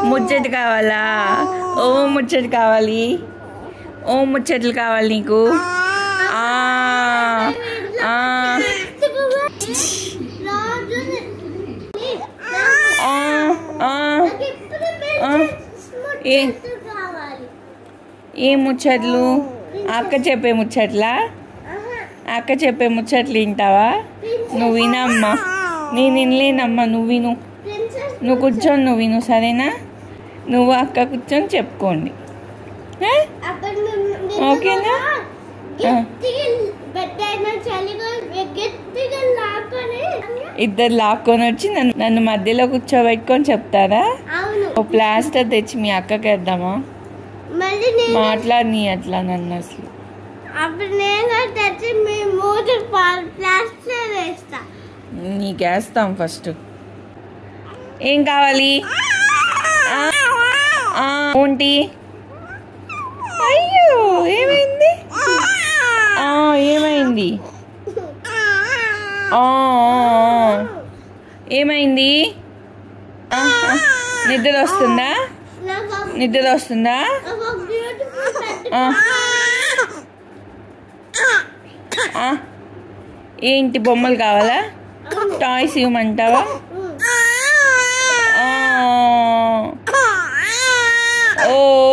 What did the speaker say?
ముచ్చట కావాలా ఓ ముచ్చట కావాలి ఓ ముచ్చట్లు కావాలి నీకు ఆ, ఆ, ఆ, ఆ. ఆ. ఏ ఏ ముచ్చట్లు అక్క చెప్పే ముచ్చట్లా అక్క చెప్పే ముచ్చట్లు వింటావా నువ్వు వినమ్మా నేను వినలేనమ్మా నువ్వు విను నువ్వు కూర్చొని నువ్వు విను సరేనా నువ్వు అక్క కూర్చొని చెప్పుకోండి ఆ? ఓకేనా? ఆ. గట్టిగా లాక్కొని ఇద్దరు లాక్కొని వచ్చి నన్ను నన్ను మధ్యలో కూర్చోబెట్టుకొని చెప్తారా అవును ఓ ప్లాస్టర్ తెచ్చి మీ అక్కకి వేద్దామా మళ్ళీ నేను మాట్లాడి అట్లా నన్ను అసలు అప్పుడు నేను తెచ్చి మీ మూడు ప్లాస్టర్ వేస్తా నీకు వేస్తాం ఫస్ట్ ఏం కావాలి ఆ? ఆ, ఏంటి అయ్యో ఏమైంది ఆ, ఏమైంది ఆ, ఆ, ఆ. ఏమైంది ఆ, ఆ. నిద్ర వస్తుందా నాకు ఒక- నిద్ర వస్తుందా నాకు ఒక బ్యూటిఫుల్ పెద్ద ఆ. ఆ. ఏంటి బొమ్మలు కావాలా టాయ్స్ ఇవ్వమంటావా ఆ. ఓ